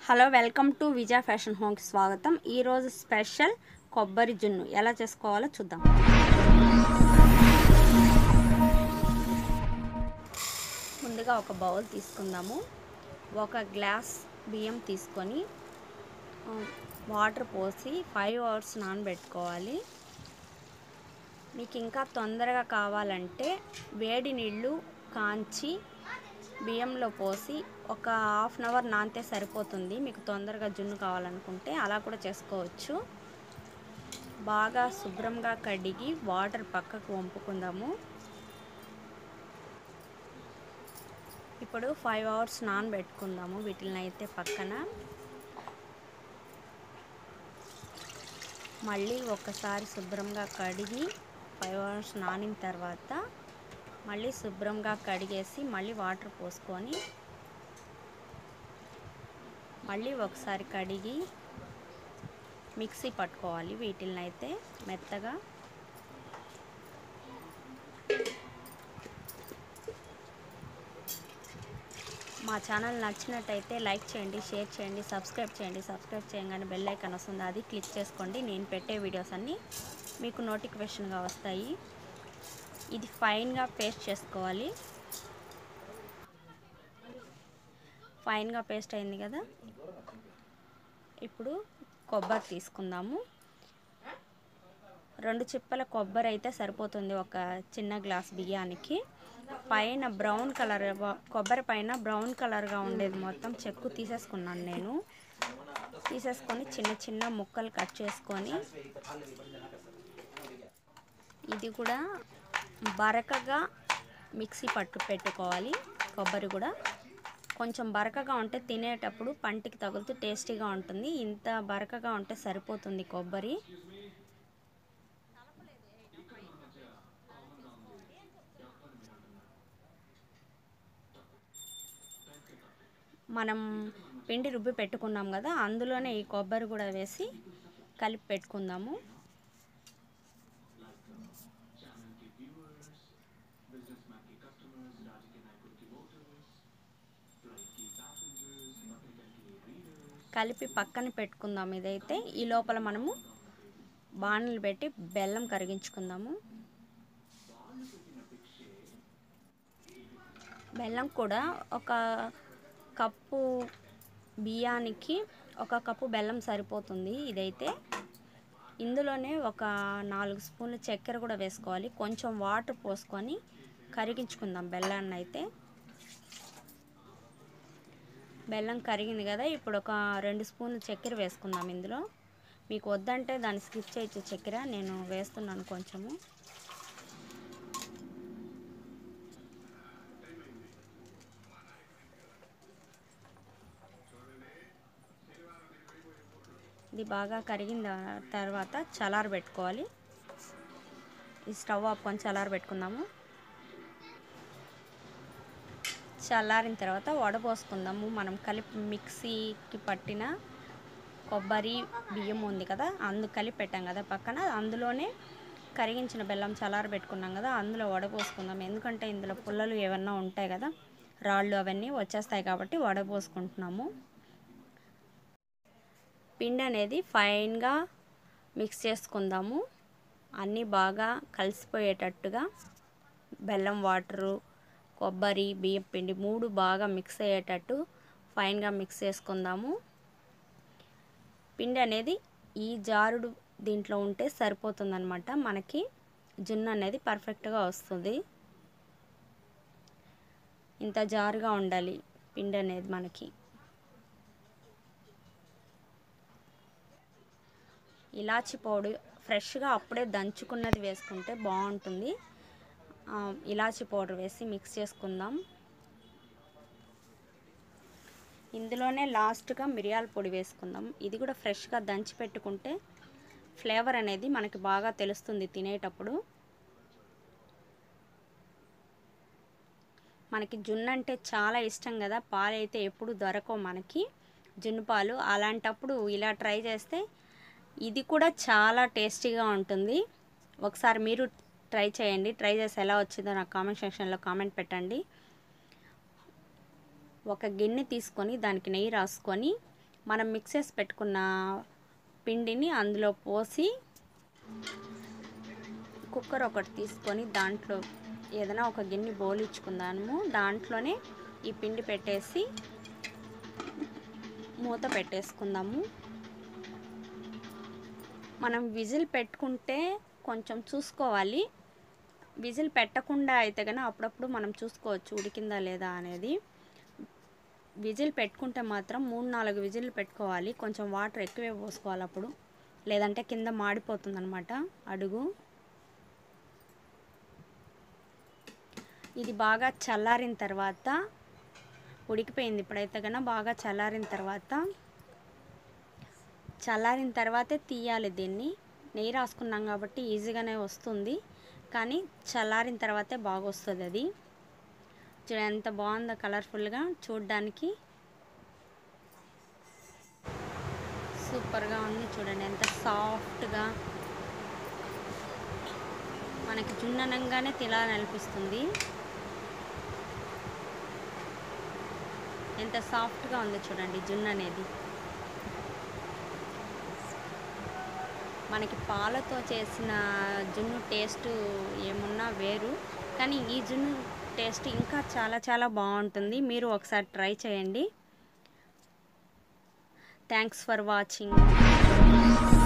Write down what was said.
hello welcome to Vijaya fashion హోమ్కి స్వాగతం ఈరోజు స్పెషల్ కొబ్బరి జున్ను ఎలా చేసుకోవాలో చూద్దాం ముందుగా ఒక బౌల్ తీసుకుందాము ఒక గ్లాస్ బియ్యం తీసుకొని ఆ, వాటర్ పోసి ఫైవ్ అవర్స్ నానబెట్టుకోవాలి మీకు ఇంకా తొందరగా కావాలంటే వేడి నీళ్ళు కాంచి బియ్యంలో పోసి ఒక హాఫ్ అన్ అవర్ నానితే సరిపోతుంది మీకు తొందరగా జున్ను కావాలనుకుంటే అలా కూడా చేసుకోవచ్చు బాగా శుభ్రంగా కడిగి వాటర్ పక్కకు వంపుకుందాము ఇప్పుడు ఫైవ్ అవర్స్ నానబెట్టుకుందాము వీటిని అయితే పక్కన మళ్ళీ ఒకసారి శుభ్రంగా కడిగి ఫైవ్ అవర్స్ నానిన తర్వాత మళ్ళీ శుభ్రంగా కడిగేసి మళ్ళీ వాటర్ పోసుకొని మళ్ళీ ఒకసారి కడిగి మిక్సీ పట్టుకోవాలి వీటిని అయితే మెత్తగా మా ఛానల్ నచ్చినట్టయితే లైక్ చేయండి షేర్ చేయండి సబ్స్క్రైబ్ చేయండి సబ్స్క్రైబ్ చేయగానే బెల్ ఐకాన్ వస్తుంది అది క్లిక్ చేసుకోండి నేను పెట్టే వీడియోస్ అన్నీ మీకు నోటిఫికేషన్గా వస్తాయి ఇది ఫైన్గా పేస్ట్ చేసుకోవాలి ఫైన్గా పేస్ట్ అయింది కదా ఇప్పుడు కొబ్బరి తీసుకుందాము రెండు చిప్పల కొబ్బరి అయితే సరిపోతుంది ఒక చిన్న గ్లాస్ బియ్యానికి పైన బ్రౌన్ కలర్ కొబ్బరి పైన బ్రౌన్ కలర్గా ఉండేది మొత్తం చెక్కు తీసేసుకున్నాను నేను తీసేసుకొని చిన్న చిన్న ముక్కలు కట్ చేసుకొని ఇది కూడా బరకగా మిక్సీ పట్టు పెట్టుకోవాలి కొబ్బరి కూడా కొంచెం బరకగా ఉంటే తినేటప్పుడు పంటికి తగులుతూ టేస్టీగా ఉంటుంది ఇంత బరకగా ఉంటే సరిపోతుంది కొబ్బరి మనం పిండి రుబ్బి పెట్టుకున్నాం కదా అందులోనే ఈ కొబ్బరి కూడా వేసి కలిపి పెట్టుకుందాము కలిపి పక్కన పెట్టుకుందాం ఇదైతే ఈ లోపల మనము బాణలు పెట్టి బెల్లం కరిగించుకుందాము బెల్లం కూడా ఒక కప్పు బియ్యానికి ఒక కప్పు బెల్లం సరిపోతుంది ఇదైతే ఇందులోనే ఒక నాలుగు స్పూన్లు చక్కెర కూడా వేసుకోవాలి కొంచెం వాటర్ పోసుకొని కరిగించుకుందాం బెల్లాన్ని అయితే బెల్లం కరిగింది కదా ఇప్పుడు ఒక రెండు స్పూన్లు చక్కెర వేసుకుందాం ఇందులో మీకు వద్దంటే దాన్ని స్కిప్ చేయొచ్చు చక్కెర నేను వేస్తున్నాను కొంచెము ఇది బాగా కరిగిన తర్వాత చలార పెట్టుకోవాలి ఈ స్టవ్ ఆపుకొని చలార పెట్టుకుందాము చల్లారిన తర్వాత వడపోసుకుందాము మనం కలిపి మిక్సీకి పట్టిన కొబ్బరి బియ్యం ఉంది కదా అందు కలిపి పెట్టాం కదా పక్కన అందులోనే కరిగించిన బెల్లం చల్లార పెట్టుకున్నాం కదా అందులో వడపోసుకుందాం ఎందుకంటే ఇందులో పుల్లలు ఏమన్నా ఉంటాయి కదా రాళ్ళు అవన్నీ వచ్చేస్తాయి కాబట్టి వడపోసుకుంటున్నాము పిండి అనేది ఫైన్గా మిక్స్ చేసుకుందాము అన్నీ బాగా కలిసిపోయేటట్టుగా బెల్లం వాటరు కొబ్బరి బియ్యం పిండి మూడు బాగా మిక్స్ అయ్యేటట్టు ఫైన్గా మిక్స్ చేసుకుందాము పిండి అనేది ఈ జారుడు దీంట్లో ఉంటే సరిపోతుందన్నమాట మనకి జున్ను అనేది పర్ఫెక్ట్గా వస్తుంది ఇంత జారుగా ఉండాలి పిండి అనేది మనకి ఇలాచి పౌడర్ ఫ్రెష్గా అప్పుడే దంచుకున్నది వేసుకుంటే బాగుంటుంది ఇలాచి పౌడర్ వేసి మిక్స్ చేసుకుందాం ఇందులోనే లాస్ట్గా మిరియాల పొడి వేసుకుందాం ఇది కూడా ఫ్రెష్గా దంచి పెట్టుకుంటే ఫ్లేవర్ అనేది మనకి బాగా తెలుస్తుంది తినేటప్పుడు మనకి జున్ను అంటే చాలా ఇష్టం కదా పాలు అయితే ఎప్పుడు దొరకవు మనకి జున్ను పాలు అలాంటప్పుడు ఇలా ట్రై చేస్తే ఇది కూడా చాలా టేస్టీగా ఉంటుంది ఒకసారి మీరు ట్రై చేయండి ట్రై చేసి ఎలా వచ్చిందో నాకు కామెంట్ సెక్షన్లో కామెంట్ పెట్టండి ఒక గిన్నె తీసుకొని దానికి నెయ్యి రాసుకొని మనం మిక్స్ చేసి పెట్టుకున్న పిండిని అందులో పోసి కుక్కర్ ఒకటి తీసుకొని దాంట్లో ఏదైనా ఒక గిన్నె బోలిచ్చుకుందాము దాంట్లోనే ఈ పిండి పెట్టేసి మూత పెట్టేసుకుందాము మనం విజిల్ పెట్టుకుంటే కొంచెం చూసుకోవాలి విజిల్ పెట్టకుండా అయితే కనుక అప్పుడప్పుడు మనం చూసుకోవచ్చు ఉడికిందా లేదా అనేది విజిల్ పెట్టుకుంటే మాత్రం మూడు నాలుగు విజిల్ పెట్టుకోవాలి కొంచెం వాటర్ ఎక్కువే పోసుకోవాలి అప్పుడు లేదంటే కింద మాడిపోతుంది అనమాట అడుగు ఇది బాగా చల్లారిన తర్వాత ఉడికిపోయింది ఇప్పుడైతే కన్నా బాగా చల్లారిన తర్వాత చల్లారిన తర్వాతే తీయాలి దీన్ని నెయ్యి రాసుకున్నాం కాబట్టి ఈజీగానే వస్తుంది కానీ చల్లారిన తర్వాతే బాగా వస్తుంది అది చూడ ఎంత బాగుందో కలర్ఫుల్గా చూడ్డానికి సూపర్గా ఉంది చూడండి ఎంత సాఫ్ట్గా మనకి జున్ననంగానే తినాలనిపిస్తుంది ఎంత సాఫ్ట్గా ఉందో చూడండి జున్ను అనేది మనకి పాలతో చేసిన జున్ను టేస్ట్ ఏమున్నా వేరు కానీ ఈ జున్ను టేస్ట్ ఇంకా చాలా చాలా బాగుంటుంది మీరు ఒకసారి ట్రై చేయండి థ్యాంక్స్ ఫర్ వాచింగ్